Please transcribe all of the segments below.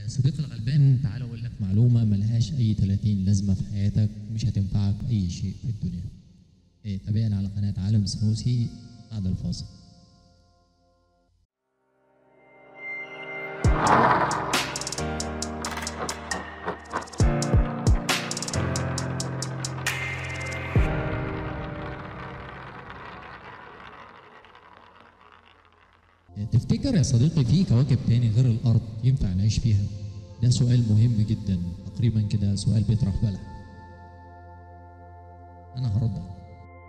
صديقي الغلبان تعال اقول لك معلومه ملهاش اي 30 لازمه في حياتك مش هتنفعك في اي شيء في الدنيا إيه تابعنا على قناه عالم سنوسي بعد الفاصل تفتكر يا صديقي في كواكب تاني غير الأرض ينفع نعيش فيها؟ ده سؤال مهم جدا تقريبا كده سؤال بيطرح بلح أنا هرد عليه.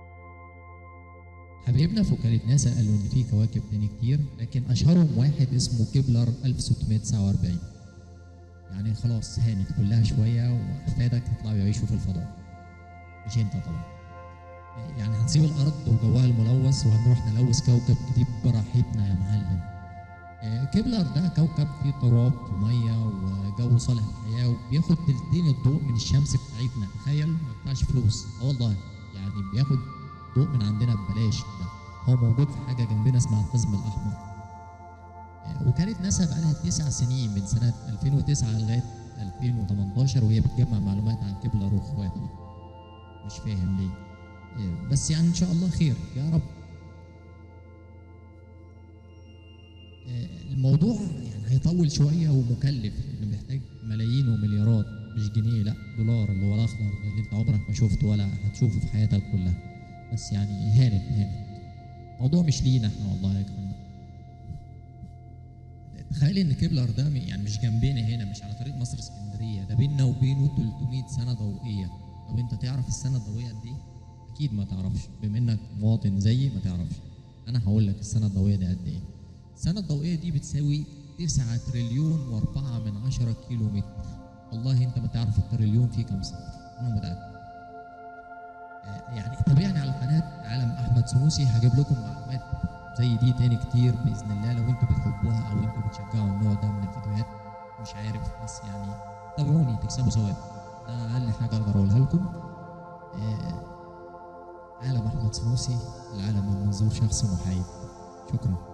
حبايبنا في وكالة ناسا قالوا إن في كواكب تاني كتير لكن أشهرهم واحد اسمه كيبلر 1649 يعني خلاص هانت كلها شوية وأحفادك يطلعوا يعيشوا في الفضاء مش أنت طبعا يعني هنسيب الارض وجوها الملوث وهنروح نلوث كوكب جديد براحتنا يا معلم آه، كيبلر ده كوكب فيه تراب وميه وجو صالح للحياه وبياخد تلتين الضوء من الشمس بتاعتنا تخيل ما بيدفعش فلوس اه والله يعني بياخد ضوء من عندنا ببلاش كده هو موجود في حاجه جنبنا اسمها القزم الاحمر آه، وكانت ناسا بقالها تسع سنين من سنه 2009 لغايه 2018 وهي بتجمع معلومات عن كيبلر واخواته مش فاهم ليه إيه، بس يعني ان شاء الله خير يا رب إيه، الموضوع يعني هيطول شويه ومكلف لانه محتاج ملايين ومليارات مش جنيه لا دولار اللي هو الاخضر ده اللي انت عمرك ما شفته ولا هتشوفه في حياتك كلها بس يعني هانت هانت الموضوع مش لينا احنا والله يا جماعه تخيل ان كيبلر ده يعني مش جنبنا هنا مش على طريق مصر اسكندريه ده بيننا وبينه 300 سنه ضوئيه طب انت تعرف السنه الضوئيه قد ايه؟ اكيد ما تعرفش بما انك مواطن زيي ما تعرفش انا هقول لك السنه الضوئيه دي قد ايه السنه الضوئيه دي بتساوي 9 تريليون و4 من 10 كيلو متر والله انت ما تعرف التريليون فيه كام صفر انا متاكد آه، يعني تابعني على قناه عالم احمد سنوسي هجيب لكم معلومات زي دي تاني كتير باذن الله لو انتوا بتحبوها او انتوا بتشجعوا النوع ده من الفيديوهات مش عارف بس يعني تابعوني تكسبوا ثواب ده اقل حاجه اقدر اقولها لكم آه، عالم احمد سنوسي العالم من منظور شخص محايد شكرا